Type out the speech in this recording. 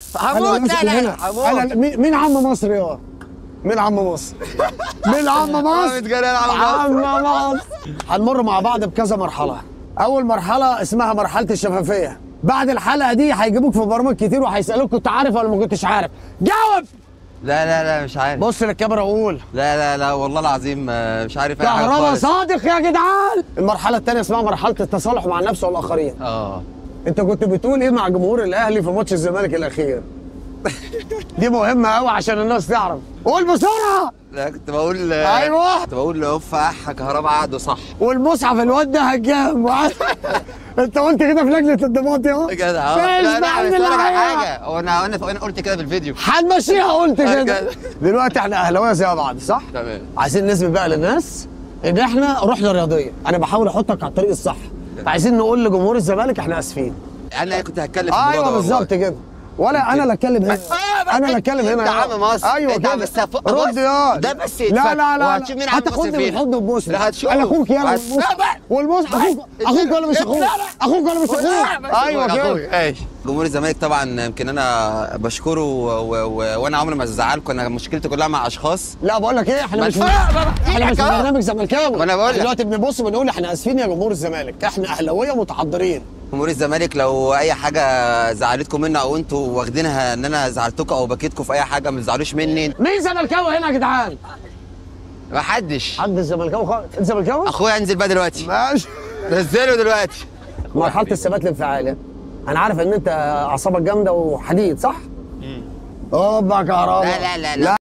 هموت أنا لا لا هنا. لا هموت انا مين مين عم مصر يا مين عم مصر مين عم مصر متجنن على مصر. عم مصر هنمر مع بعض بكذا مرحله اول مرحله اسمها مرحله الشفافيه بعد الحلقه دي هيجيبوك في برامج كتير وهيسالوك كنت عارف ولا ما كنتش عارف جاوب لا لا لا مش عارف بص للكاميرا وقول لا لا لا والله العظيم آه، مش عارف اي حاجه كهربا خالص صادق يا جدعان المرحله الثانيه اسمها مرحله التصالح مع النفس والاخرين اه انت كنت بتقول ايه مع جمهور الاهلي في ماتش الزمالك الاخير دي مهمه قوي عشان الناس تعرف قول بسرعه لا كنت بقول آه، أيوة. كنت بقول اوف اح كهربا عقده صح والمصحف الواد ده هجام انت قلت كده في لجنه الضباط يا يا جدع فيش لا لا بعد بس أقول لك على الحقيقة. حاجه هو انا انا انا قلت كده في الفيديو هنمشيها قلت كده كده. دلوقتي احنا اهلاويه زي بعض صح؟ تمام عايزين نثبت بقى للناس ان احنا روحنا رياضيه انا بحاول احطك على الطريق الصح عايزين نقول لجمهور الزمالك احنا اسفين انا كنت هتكلم في الموضوع ايوه ده والله. بالظبط كده ولا انا اللي اتكلم هنا انا اللي اتكلم هنا انت عم مصر ايوه انت كده عم بس هف- رد بص، يا ده بس لا يتفك. لا لا وهتشوف مين عم مصر هتاخدني فين. بالحضن وبوسني لا هتشوف. انا اخوك يلا بس- والبوس لا بقى. والبوس اخوك اخوك ولا مش اخوك لا لا. اخوك ولا مش اخوك ايوه كده ايش جمهور الزمالك طبعا يمكن انا بشكره و... و... و... وانا عمري ما زعلكم انا مشكلتي كلها مع اشخاص لا بقول لك ايه احنا مش ما تفرق. احنا مش في إيه برنامج زملكاوي ما أنا بقول لك. دلوقتي بنبص بنقول احنا اسفين يا جمهور الزمالك احنا اهلاويه متحضرين جمهور الزمالك لو اي حاجه زعلتكم مني او انتوا واخدينها ان انا زعلتكم او بكيتكم في اي حاجه ما تزعلوش مني مين زملكاوي هنا يا جدعان؟ ما حدش حد الزملكاوي خالص انت زملكاوي؟ اخويا انزل بقى دلوقتي ماشي نزله دلوقتي مرحله الثبات الانفعالي انا عارف ان انت اعصابك جامده وحديد صح؟ اوبا كهرباء لا لا لا لا لا